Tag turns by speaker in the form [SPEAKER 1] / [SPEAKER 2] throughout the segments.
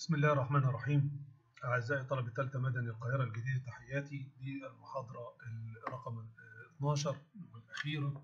[SPEAKER 1] بسم الله الرحمن الرحيم أعزائي طلبة ثالثة مدني القاهرة الجديدة تحياتي دي المحاضرة الرقم 12 والأخيرة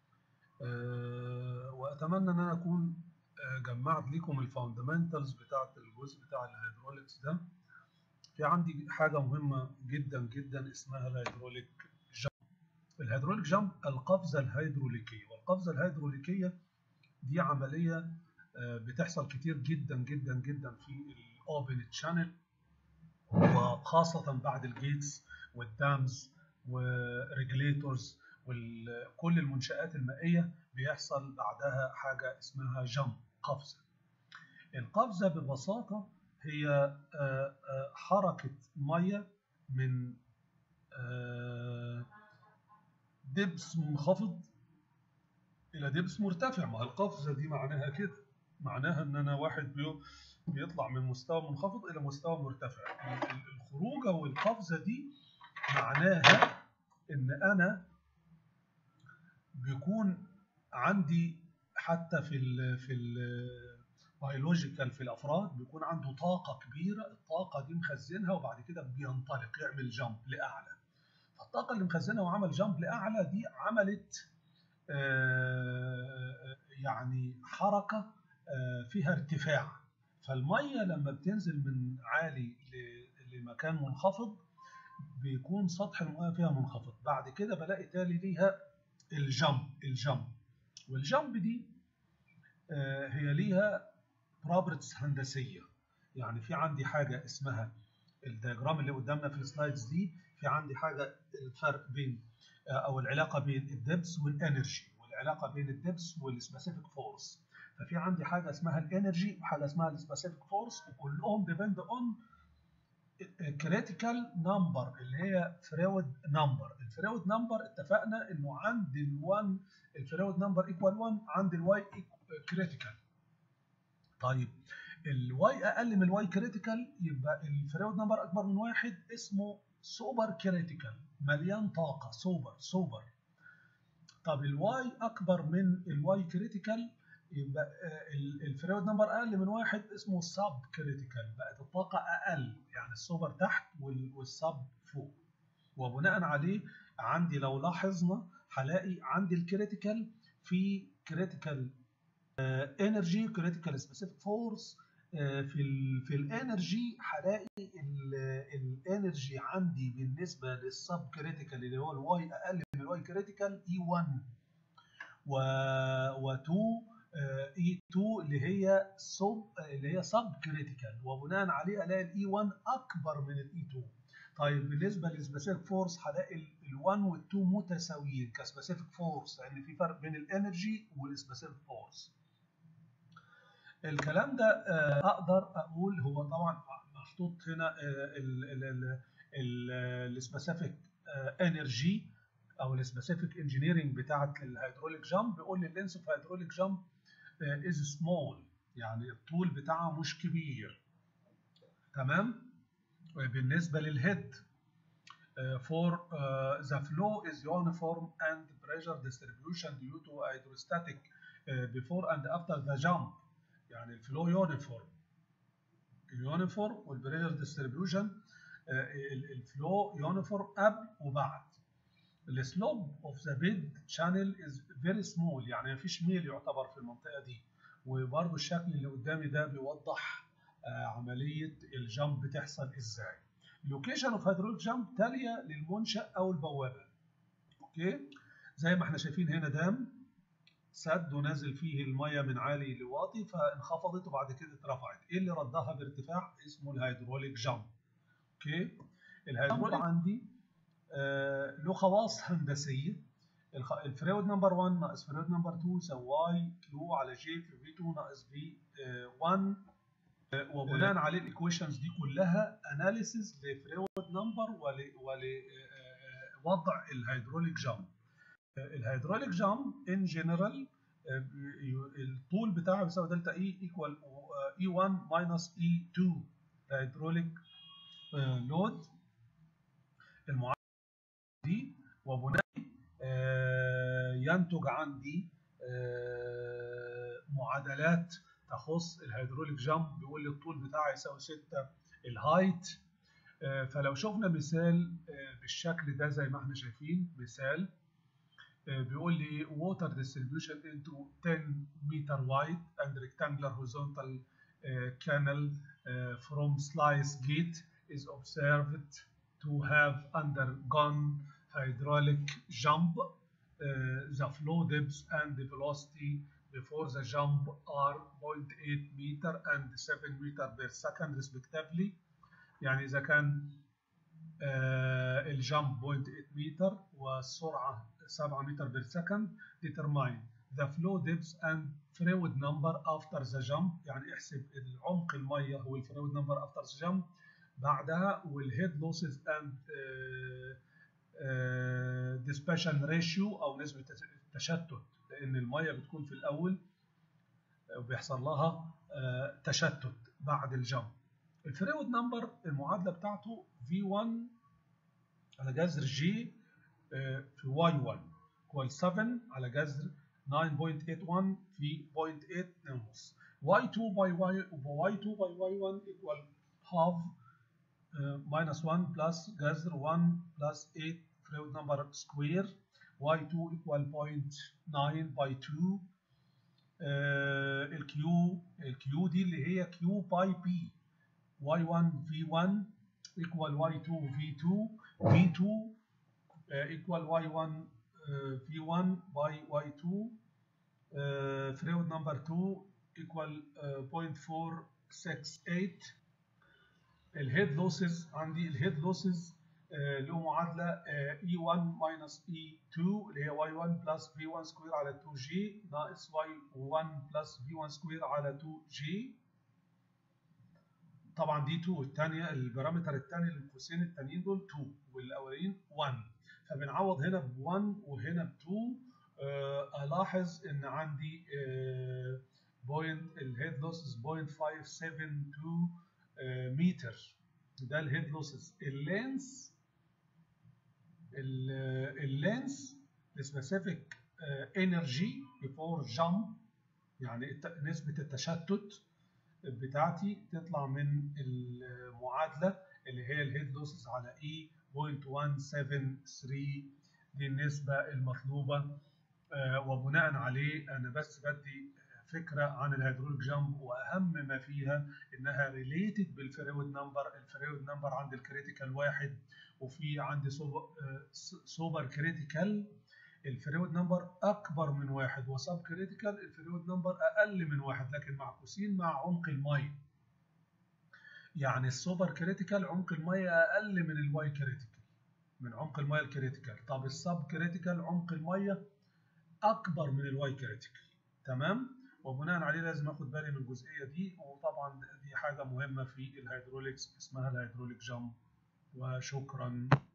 [SPEAKER 1] أه وأتمنى أن أنا أكون جمعت لكم الفاندمنتالز بتاعة الجزء بتاع الهيدروليكس ده في عندي حاجة مهمة جدا جدا اسمها الهيدروليك جامب الهيدروليك جامب القفزة الهيدروليكية والقفزة الهيدروليكية دي عملية بتحصل كتير جدا جدا جدا في الاوبن تشانل وخاصة بعد الجيتس والدامز وريجليتورز وكل المنشآت المائية بيحصل بعدها حاجة اسمها جمب قفزة القفزة ببساطة هي حركة مية من دبس منخفض إلى دبس مرتفع ما القفزة دي معناها كده معناها ان انا واحد بيطلع من مستوى منخفض الى مستوى مرتفع الخروجه والقفزه دي معناها ان انا بيكون عندي حتى في ال في البيولوجيكال في الافراد بيكون عنده طاقه كبيره الطاقه دي مخزنها وبعد كده بينطلق يعمل جامب لاعلى فالطاقه اللي مخزنها وعمل جامب لاعلى دي عملت يعني حركه فيها ارتفاع فالميه لما بتنزل من عالي لمكان منخفض بيكون سطح الميه فيها منخفض بعد كده بلاقي تالي ليها الجمب الجمب والجمب دي هي ليها بروبرتس هندسيه يعني في عندي حاجه اسمها الدياجرام اللي قدامنا في السلايدز دي في عندي حاجه الفرق بين او العلاقه بين الدبس والانرجي والعلاقه بين الدبس والسبيسيفيك فورس ففي عندي حاجه اسمها الانرجي وحاجه اسمها السبيسيفيك فورس وكلهم ديبند اون كريتيكال نمبر اللي هي فرويد نمبر الفرويد نمبر اتفقنا انه عند ال1 الفرويد نمبر ايكوال 1 عند الواي كريتيكال طيب الواي اقل من الواي كريتيكال يبقى الفرويد نمبر اكبر من واحد اسمه سوبر كريتيكال مليان طاقه سوبر سوبر طب الواي اكبر من الواي كريتيكال يبقى الفرويد نمبر اقل من واحد اسمه سب كريتيكال بقت الطاقه اقل يعني السوبر تحت والسب فوق وبناء عليه عندي لو لاحظنا هلاقي عندي الكريتيكال في كريتيكال انرجي كريتيكال سبيسيفيك فورس في ال في الانرجي هلاقي الانرجي عندي بالنسبه للسب كريتيكال اللي هو الواي اقل من الواي كريتيكال اي 1 و و2 اي 2 اللي هي سب اللي هي سب كريتيكال وبناء عليه الاقي الاي 1 اكبر من الاي 2 طيب بالنسبه للسبيسيفيك فورس هلاقي ال1 وال2 متساويين كسبيسيفيك فورس لان يعني في فرق بين الانرجي والسبيسيفيك فورس الكلام ده اقدر اقول هو طبعا محطوط هنا السبيسيفيك انرجي او السبيسيفيك انجينيرنج بتاعه الهيدروليك جامب بيقول لي اللينس اوف هيدروليك جامب از سمول يعني الطول بتاعها مش كبير تمام بالنسبه للهيد for uh, the flow is uniform and pressure distribution due to hydrostatic uh, before and after the jump يعني الفلو يونيفورم اليونيفورم والبريشر ديستريبيوشن الفلو يونيفورم قبل وبعد السلوب اوف ذا بيد شانل از فيري سمول يعني مفيش ميل يعتبر في المنطقه دي وبرده الشكل اللي قدامي ده بيوضح آه عمليه الجامب بتحصل ازاي لوكيشن اوف هيدروليك جامب تاليه للمنشا او البوابه اوكي زي ما احنا شايفين هنا دام سد ونازل فيه الميه من عالي لواطي فانخفضت وبعد كده اترفعت ايه اللي ردها بارتفاع اسمه الهيدروليك جامب اوكي الهيدروليك عندي آه له خواص هندسيه الفرويد نمبر 1 ناقص فرويد نمبر 2 يساوي واي كيو على جي في في 2 ناقص في 1 آه وبناء عليه الايكويشنز دي كلها اناليسيز لفرويد نمبر ولوضع الهيدروليك جامب الهيدروليك جامب ان جنرال الطول بتاعه بيساوي دلتا اي ايكوال اي 1 ماينس اي 2 الهيدروليك لود المعادله دي وبناء ينتج عندي معادلات تخص الهيدروليك جامب بيقول لي الطول بتاعه يساوي 6 الهايت فلو شفنا مثال بالشكل ده زي ما احنا شايفين مثال بيقول لي water distribution into 10 meter wide and rectangular horizontal canal from slice gate is observed to have undergone hydraulic jump. the flow depth and the velocity before the jump are 0.8 meter and 7 meter per second respectively. يعني إذا كان الجامب 0.8 متر والسرعة 7 متر بير سكند determine the flow depth and fluid number after the jump يعني احسب العمق المية هو الفلويد number after the jump بعدها والهيد losses and dispersion ratio أو نسبة التشتت لأن المية بتكون في الأول وبيحصل لها تشتت بعد الجمب الفلويد نمبر المعادله بتاعته V1 على جذر G في Y1 equal 7 على جذر 9.81 في 0.8 نص Y2 by Y Y2 by Y1 equal half uh, minus 1 plus جذر 1 plus 8 fluid number square Y2 equal 0.9 by 2 الكيو الكيو دي اللي هي كيو باي بي y1 v1 equal y2 v2 v2 uh, equal y1 uh, v1 by y2 uh, fluid number 2 equal uh, 0.468 الهيد لوسز عندي الهيد لوسز له معادله E1 minus E2 اللي هي Y1 plus V1 سكوير على 2G ناقص Y1 plus V1 سكوير على 2G طبعا دي 2 الثانيه البارامتر الثاني للقوسين الثانيين دول 2 والاولين 1 فبنعوض هنا ب 1 وهنا ب 2 آه الاحظ ان عندي آه بوينت الهيد لوسز 0.572 آه متر ده الهيد لوسز اللينس اللينس السبيسيفيك انرجي بيفور جامب يعني نسبه التشتت بتاعتي تطلع من المعادله اللي هي الهيد لوسز على اي 0.173 دي النسبه المطلوبه وبناء عليه انا بس بدي فكره عن الهيدروليك جامب واهم ما فيها انها ريليتد بالفلويد نمبر الفلويد نمبر عند الكريتيكال واحد وفي عندي سوبر كريتيكال الفلويد نمبر اكبر من واحد وسب كريتيكال الفلويد نمبر اقل من واحد لكن معكوسين مع عمق الميه يعني السوبر كريتيكال عمق الميه اقل من الواي كريتيكال من عمق الميه الكريتيكال طب السب كريتيكال عمق الميه اكبر من الواي كريتيكال تمام وبناء عليه لازم اخد بالي من الجزئيه دي وطبعا دي حاجه مهمه في الهيدروليكس اسمها الهيدروليك جامب وشكرا